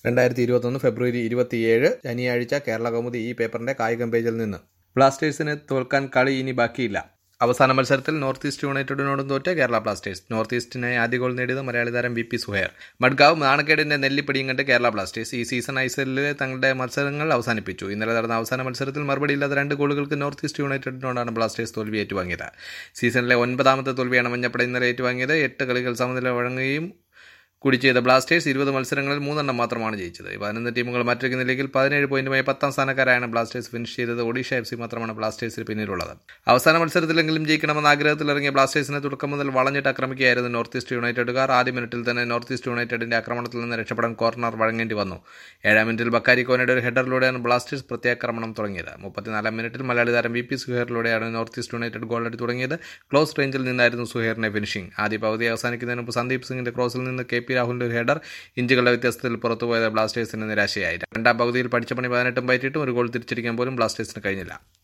രണ്ടായിരത്തി ഇരുപത്തൊന്ന് ഫെബ്രുവരി ഇരുപത്തിയേഴ് ശനിയാഴ്ച കേരള കൗമുദി ഈ പേപ്പറിന്റെ കായികം പേജിൽ നിന്ന് ബ്ലാസ്റ്റേഴ്സിന് തോൽക്കാൻ കളി ഇനി ബാക്കിയില്ല അവസാന മത്സരത്തിൽ നോർത്ത് ഈസ്റ്റ് യുണൈറ്റഡിനോടും തോറ്റ കേരള ബ്ലാസ്റ്റേഴ്സ് നോർത്ത് ഈസ്റ്റിനായി ആദ്യ ഗോൾ നേടിയത് മലയാളി താരം വി പി സുഹേർ മഡ്ഗാവ് നാണക്കേടിന്റെ നെല്ലിപ്പടിയും കണ്ട് കേരള ബ്ലാസ്റ്റേഴ്സ് ഈ സീസൺ ഐസലിലെ തങ്ങളുടെ മത്സരങ്ങൾ അവസാനിപ്പിച്ചു ഇന്നലെ നടന്ന അവസാന മത്സരത്തിൽ മറുപടിയില്ലാത്ത രണ്ട് ഗോളുകൾക്ക് നോർത്ത് ഈസ്റ്റ് യുണൈറ്റഡിനോടാണ് ബ്ലാസ്റ്റേഴ്സ് തോൽവി ഏറ്റുവാങ്ങിയത് സീസണിലെ ഒൻപതാമത്തെ തോൽവിയാണ് മഞ്ഞപ്പട ഇന്നലെ ഏറ്റുവാങ്ങിയത് എട്ട് കളികൾ സമനില വഴങ്ങുകയും കൂടി ചെയ്ത ബ്ലാസ്റ്റേഴ്സ് ഇരുപത് മത്സരങ്ങളിൽ മൂന്നെണ്ണം മാത്രമാണ് ജയിച്ചത് പതിനൊന്ന് ടീമുകൾ മറ്റൊരു ലീഗിൽ പതിനേഴ് പോയിന്റുമായി പത്താം സ്ഥാനക്കാരായാണ് ബ്ലാസ്റ്റേഴ്സ് ഫിനിഷ് ചെയ്തത് ഒഡീഷ എഫ് സി മാത്രമാണ് ബ്ലാസ്റ്റേഴ്സിന് പിന്നിലുള്ളത് അവസാന മത്സരത്തിലെങ്കിലും ജയിക്കണമെന്ന ആഗ്രഹത്തിൽ ഇറങ്ങിയ ബ്ലാസ്റ്റേഴ്സിനെ തുടക്കം മുതൽ വളഞ്ഞിട്ട് ആക്രമിക്കുകയായിരുന്നു നോർത്ത് ഈസ്റ്റ് യുണൈറ്റഡുകാർ ആദ്യ മിനിറ്റിൽ തന്നെ നോർത്ത് ഈസ്റ്റ് യുണൈറ്റഡിന്റെ ആക്രമണത്തിൽ നിന്ന് രക്ഷപ്പെടാൻ കോർണർ വഴങ്ങേണ്ടി വന്നു ഏഴാം മിനിറ്റിൽ ബക്കാരി കോനയുടെ ഒരു ഹെഡറിലൂടെയാണ് ബ്ലാസ്റ്റേഴ്സ് പ്രത്യാക്രമണം തുടങ്ങിയത് മുപ്പത്തിനാലാം മിനിറ്റിൽ മലയാളി താരം വി പി സുഹേറിലൂടെയാണ് നോർത്ത് ഈസ്റ്റ് യുണൈറ്റഡ് ഗോളടി തുടങ്ങിയത് ക്ലോസ് റേഞ്ചിൽ നിന്നായിരുന്നു സുഹേറിന്റെ ഫിനിഷിംഗ് ആദ്യ പകുതി അവസാനിക്കുന്നതിന് മുമ്പ് സന്ദീപ് സിംഗിന്റെ ക്രോസിൽ നിന്ന് കെ പി രാഹുലിന്റെ ഒരു ഹെഡർ ഇഞ്ചുകളുടെ വ്യത്യാസത്തിൽ പുറത്തുപോയത് ബ്ലാസ്റ്റേഴ്സിന് നിരാശയായി രണ്ടാം പകുതിയിൽ പഠിച്ച പണി പതിനെട്ടും പയറ്റിയിട്ടും ഒരു ഗോൾ തിരിച്ചടിക്കാൻ പോലും ബ്ലാസ്റ്റേഴ്സിന് കഴിഞ്ഞില്ല